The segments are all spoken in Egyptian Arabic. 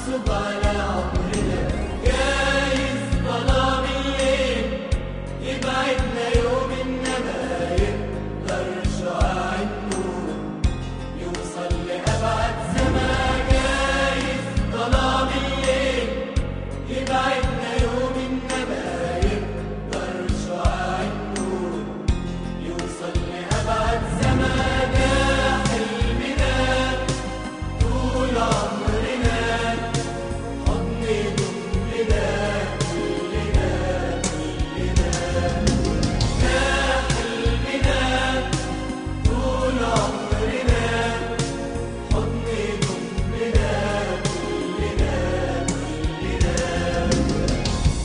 محسوب على عمرنا جايز ظلام الليل يبعدنا يوم إنما يقدر شعاع النور يوصل لأبعد زمان جايز ظلام الليل يبعدنا يوم إنما يقدر شعاع النور يوصل لأبعد زمان ده حلمنا طول عمرنا حضن ضمنا كلنا كلنا ده حلمنا طول عمرنا حضن ضمنا كلنا كلنا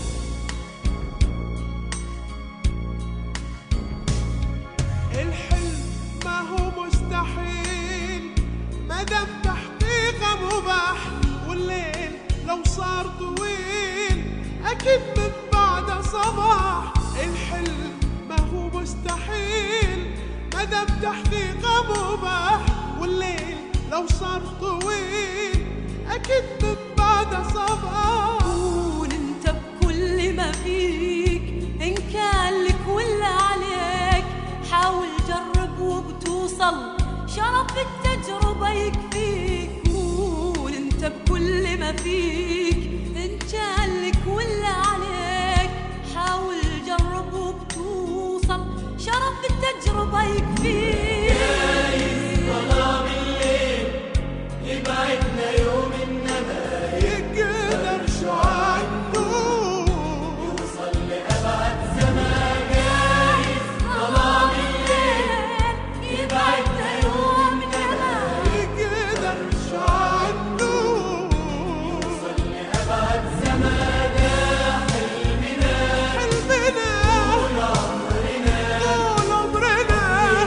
الحلم ما هو مستحيل ما دام تحقيقه مباح والليل لو صار طويل اكيد من بعد صباح الحلم ما هو مستحيل ما دام تحقيقه مباح والليل لو صار طويل اكيد من بعد صباح كون انت بكل ما فيك ان كان لك ولا عليك حاول جرب وبتوصل شرف التجربة يكفيك كون انت بكل ما فيك ان كان لك ولا عليك حاول جرب وبتوصل شرف التجربة يكفيك ظلام الليل يبعدنا يوم إنما يقدر شعاع النور يوصل لأبعد زمان جايز ظلام الليل يبعدنا يوم إنما يقدر شعاع النور يوصل لأبعد زمان ده حلمنا حلمنا طول عمرنا طول عمرنا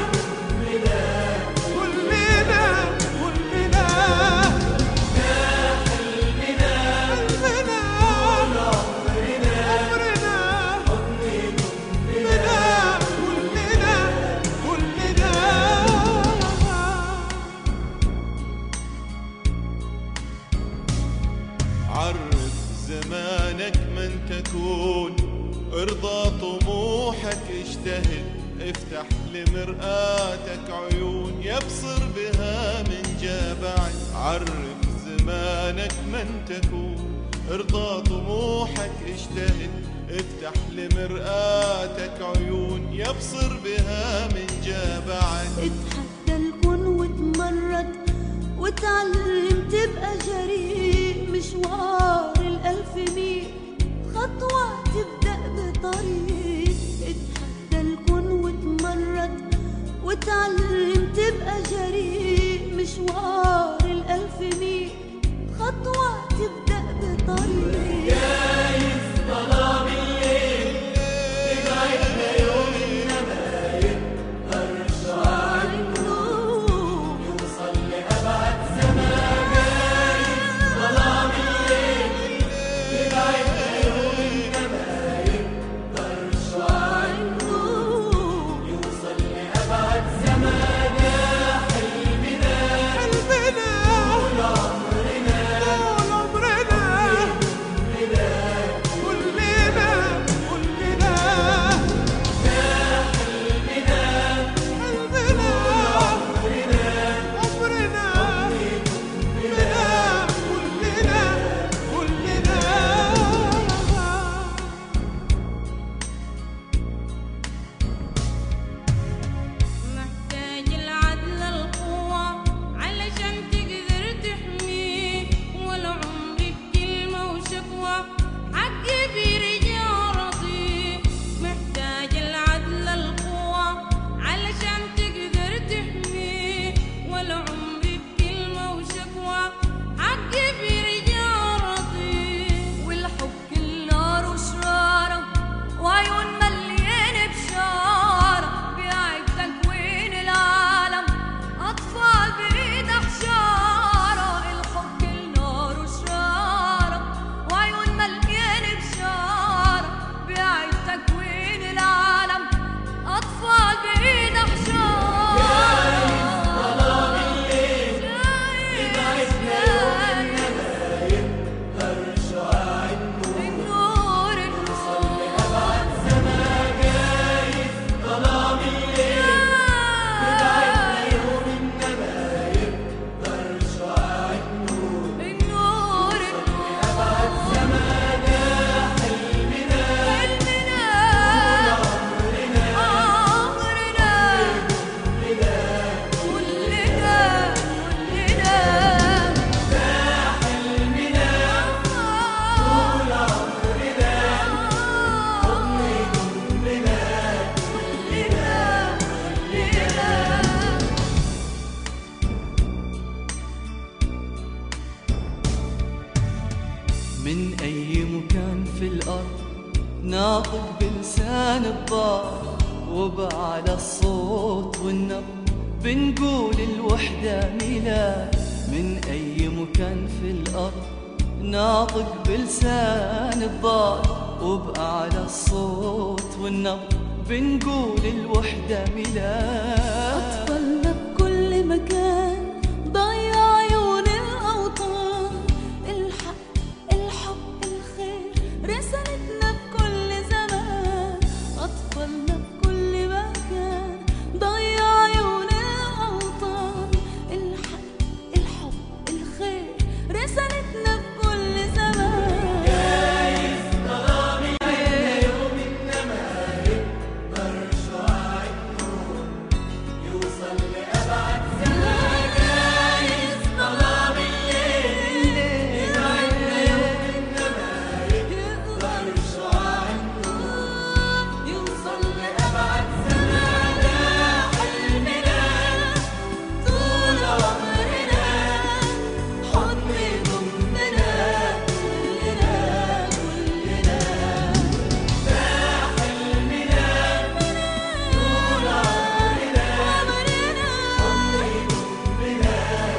كلنا كلنا حلمنا حلمنا طول عمرنا عمرنا حضن كلنا كلنا كلنا عرف زمانك من تكون ارضى طموحك اجتهد افتح لمرآتك عيون يبصر بها من جابعك عرف زمانك من تكون ارضى طموحك اجتهد افتح لمرآتك عيون يبصر بها من جابعك اتحدى الكون واتمرد وتعلم تبقى جريء مشوار الألف ميل خطوة تبدأ بطريق اتحدى الكون واتمرد وتعلم تبقى جريء مشوار الألف ميل خطوة تبدأ بطريق جايز ظلام الليل يبعدنا يوم إنما يقدر شعاع النور يوصل لأبعد زمان جايز ظلام الليل يبعدنا يوم إنما يقدر شعاع النور يوصل لأبعد زمان ده حلمنا حلمنا من أي مكان في الأرض ناطق بلسان الضار وبعلى الصوت والنبض بنقول الوحدة ميلاد من أي مكان في الأرض ناطق بلسان الضار وبأعلى الصوت والنبض بنقول الوحدة ميلاد أطفالنا بكل مكان ضيع عيون الأوطان الحق الحب الخير رسالتنا بكل زمان أطفالنا بكل مكان ضيع عيون الأوطان الحق الحب الخير رسالتنا بكل زمان يوصل لأبعد زمان حلمنا طول عمرنا حضن يضمنا كلنا كلنا ده حلمنا طول عمرنا حضن يضمنا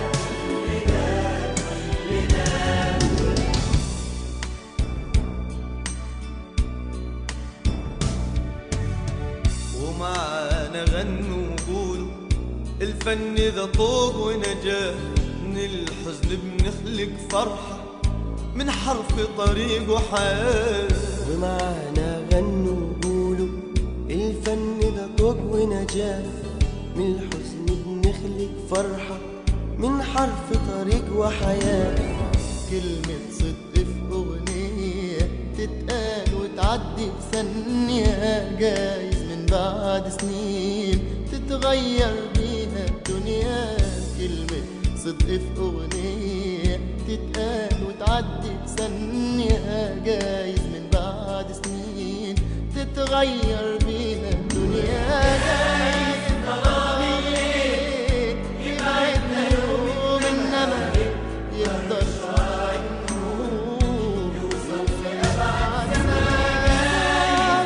ومعانا غنوا وقولوا الفن ذا طوق ونجاة من الحزن بنخلق فرحة من حرف طريق وحياة ومعانا غنوا وقولوا الفن ده طوق ونجاة من الحزن بنخلق فرحة من حرف طريق وحياة كلمة صدق في أغنية تتقال وتعدي بثانية جايز من بعد سنين تتغير بيها الدنيا كلمة صدق في أغنية تتقال وتعدي بثانية جايز من بعد سنين تتغير بيها الدنيا جايز ضرامي يبعدنا يوم إنما يقدر يوصل لأبعد زمان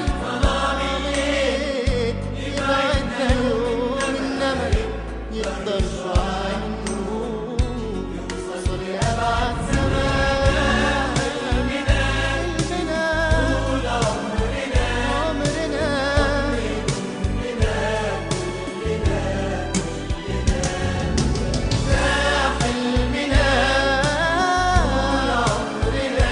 يبعدنا يوم إنما يقدر يوصل لأبعد زمان حلمنا عمرنا حلمنا عمرنا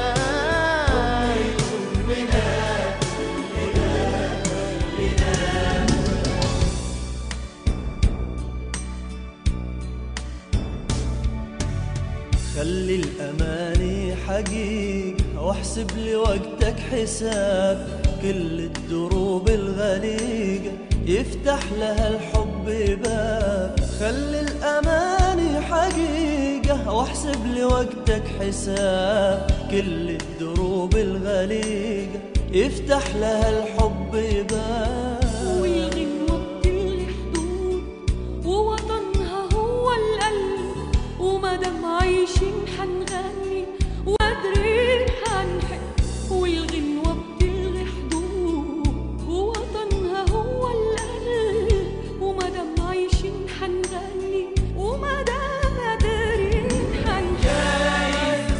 خلي الأماني حقيقة واحسب لوقتك حساب كل الدروب الغليقة يفتح لها الحب باب خلي الأماني حقيقة واحسب لوقتك حساب كل الدروب الغليقة يفتح لها الحب باب والغنوة بكل حدود ووطنها هو القلب ومادام عايشين حنغني وقادرين حنحب والغنوة بكل حدود ووطنها هو القلب ومادام عايشين حنغني ومادام قادرين حنحب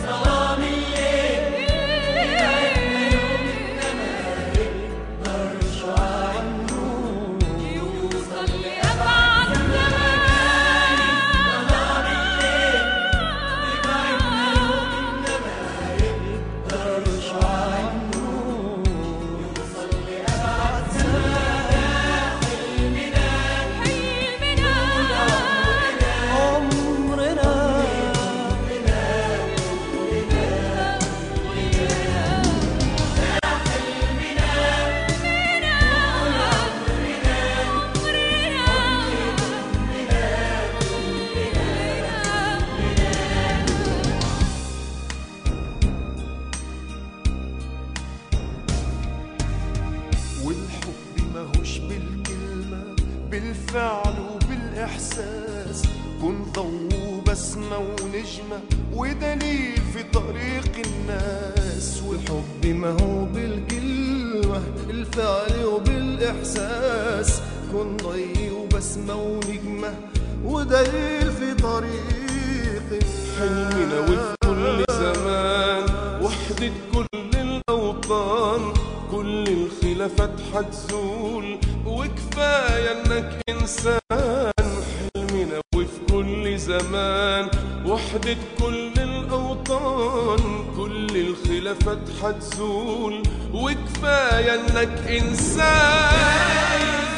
يوصل لأبعد عمرنا والحب ماهوش بالكلمة بالفعل وبالإحساس كن ضوء وبسمة ونجمة ودليل في طريق الناس والحب ما هو بالكلمة الفعل وبالإحساس كن ضي وبسمة ونجمة ودليل في طريق حلمنا وفي كل زمان وحدة كل الأوطان كل الخلافات حتزول وكفاية انك انسان حلمنا وفي كل زمان وحدة كل الأوطان كل الخلافات حتزول وكفاية انك انسان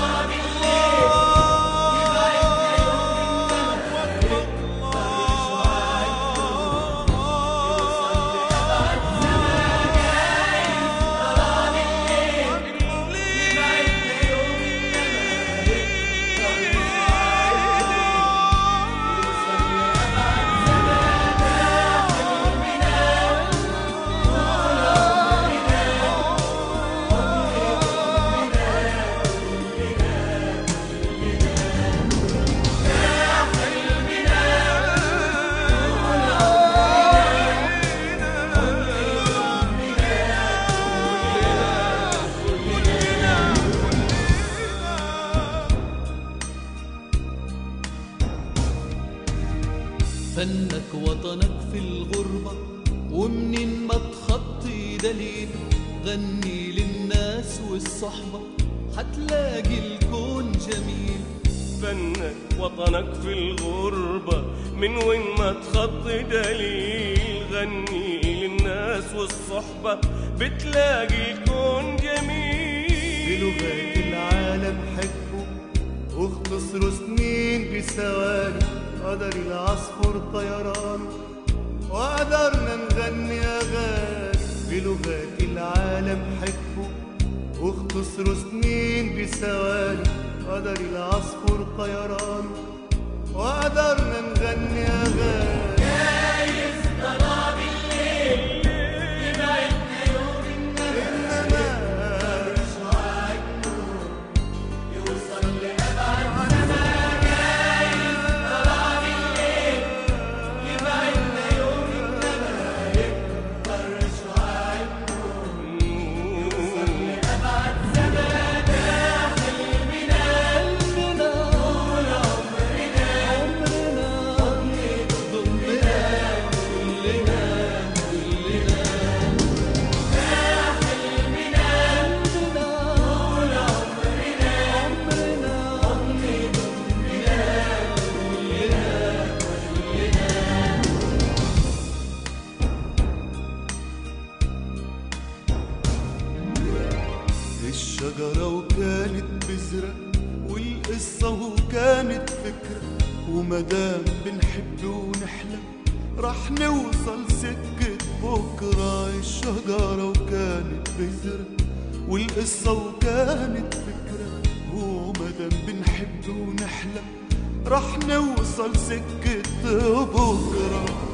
فنك وطنك في الغربة ومنين ما تخطي دليل غني للناس والصحبة حتلاقي الكون جميل فنك وطنك في الغربة من وين ما تخطي دليل غني للناس والصحبة بتلاقي الكون جميل بلغات العالم حبه واختصروا سنين بثواني قدر العصفور طيران وقدرنا نغني أغاني بلغات العالم حبه واختصروا سنين بثواني قدر العصفور طيران وقدرنا نغني أغاني جايز ضرب الليل يبعدنا يوم النبي شعاع النور يوصل لأبعد سما جايز ضرب الليل يبعدنا يوم النبي يكبر شعاع النور يوصل لأبعد سما ده حلمنا حلمنا طول عمرنا عمرنا ضمنا كلنا كلنا حلمنا حلمنا طول عمرنا عمرنا الشجرة وكانت بذرة والقصة وكانت فكرة ومدام بنحب ونحلم رح نوصل سكة بكرة الشجرة وكانت بذرة والقصة وكانت فكرة ومدام بنحب ونحلم رح نوصل سكة بكرة